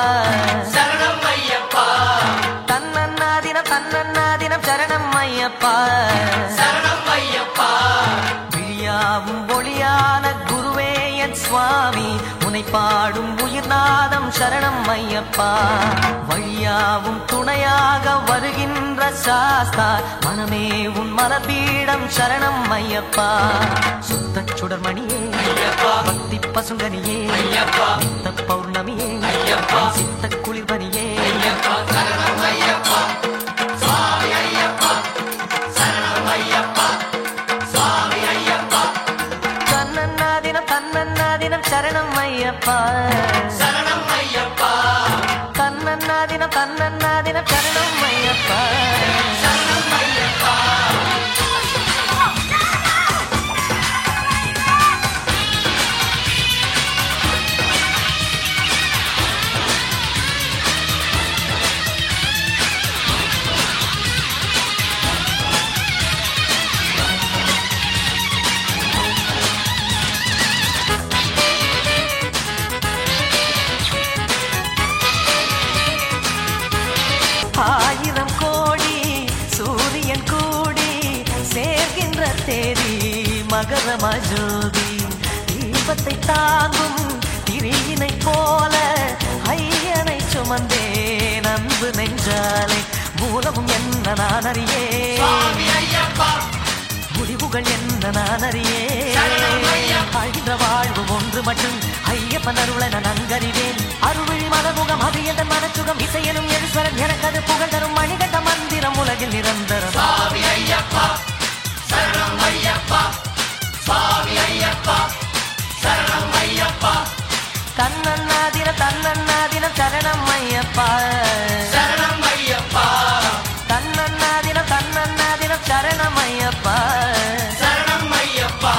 சரணம் ஐயப்பா தன்னன்னாதினம் தன்னன்னாதினம் சரணம் ஐயப்பா சரணம் ஐயப்பா விழியாவும் ஒளியான குருவே என் சுவாமி உனை பாடும் உயிர்நாதம் சரணம் ஐயப்பா வழியாவும் துணையாக வருகின்ற சாஸ்தா மனமே உன் மலபீடம் சரணம் ஐயப்பா சுத்த சுடர்மணியே ஐயப்பா பக்தி பசுங்கனியே ஐயப்பா சித்த பௌர்ணமியே ஐயப்பா. சித்த குளிர்பனியே ஐயப்பா சரணம் ஐயப்பா சுவாமி ஐயப்பா சரணம் ஐயப்பா சுவாமி ஐயப்பா தன்னன்னாதினம் தன்னன்னாதினம் சரணம் ஐயப்பா சரணம் ஐயப்பா தன்னன்னாதினம் தன்னன்னாதினம் சரணம் ஐயப்பா சரணம் ஐயப்பா ஆயிரம் கோடி சூரியன் கூடி சேர்கின்ற தேதி மகர மஜோதி தீபத்தை தாங்கும் திரியினை போல ஐயனை சுமந்தேன் அன்பு நெஞ்சாலே மூலமும் என்ன நான் அறியே சுவாமி ஐயப்பா முடிவுகள் என்ன நான் அறியே சரணம் ஐயப்பா. அழிந்த வாழ்வு ஒன்று மட்டும் ஐயப்பன் அருளை நான் நன்கறிவேன் அருள்விழி மலமுகம் அது எந்த மனச்சுகம் இசையனும் எழுஸ்வரன் எனக்கு அது புகழ் தரும் மணிகண்ட மந்திரம் உலகில் நிரந்தரம் சுவாமி ஐயப்பா சரணம் ஐயப்பா சுவாமி ஐயப்பா சரணம் ஐயப்பா தன்னன்னாதினம் தன்னன்னாதினம் சரணம் ஐயப்பா சரணம் ஐயப்பா தன்னன்னாதினம் தன்னன்னாதினம் சரணம் ஐயப்பா சரணம் ஐயப்பா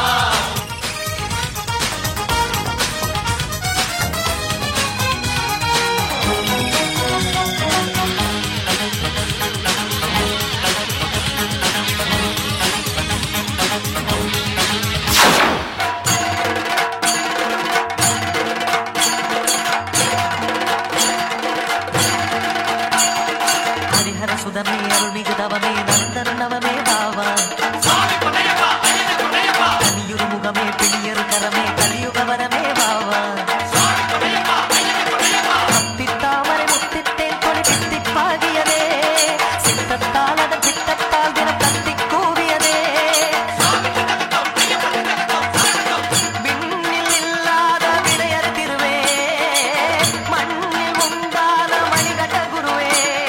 ஹரிஹர சுதமே அருள்மிகு தவமே நந்தன நவமே பாவா சுவாமி பொன்னையப்பா ஐயனே பொன்னையப்பா கலியுரு முகமே பிணியரு கரமே கலியுக வரமே பாவா சுவாமி பொன்னையப்பா ஐயனே பொன்னையப்பா முத்தித்தாமரை முத்தித்தேன் கொடி பித்திப்பாகியதே சித்தத்தால் அதன் சித்தத்தால் தினம் கத்தி கூவியதே விண்ணில் இல்லாத விடையர் திருவே மண்ணில் உண்டான மணிகண்ட குருவே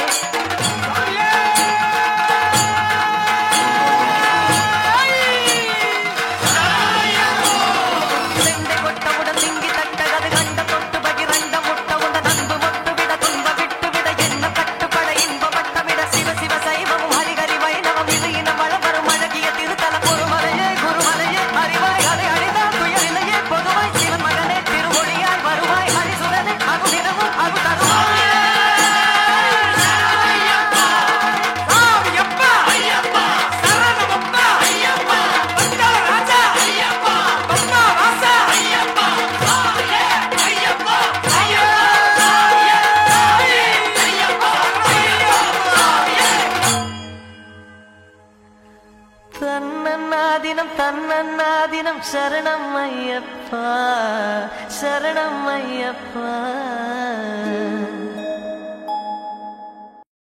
செண்டை கொட்டவுடன் திங்கி தட்ட கது கண்ட தொட்டு பகிரண்ட முட்டவுடன் அன்பு மொட்டு விட துன்ப விட்டு விட என்ன கட்டுப்பட இன்பப்பட்ட விட சிவ சிவ சைவமும் ஹரிகரி வைணவம் இது இனம் வளவரும் அழகிய திருத்தல குருமலையே குருமலையே அறிவாய் அதை அழிந்தால் துயரிலையே பொதுவாய் சிவன் மகனே திருமொழியாய் வருவாய் ஹரிசுரனே அருளிடமும் அருள் தருவாய் ஐயப்பா ஐயப்பா சரணமப்பா ஐயப்பா பந்தார ராஜா ஐயப்பா பத்மா வாசா ஐயப்பா சுவாமியே ஐயப்பா ஐயப்பா ஐயப்பா சுவாமியே தன்னன்னாதினம் தன்னன்னாதினம் சரணம் ஐயப்பா சரணம் ஐயப்பா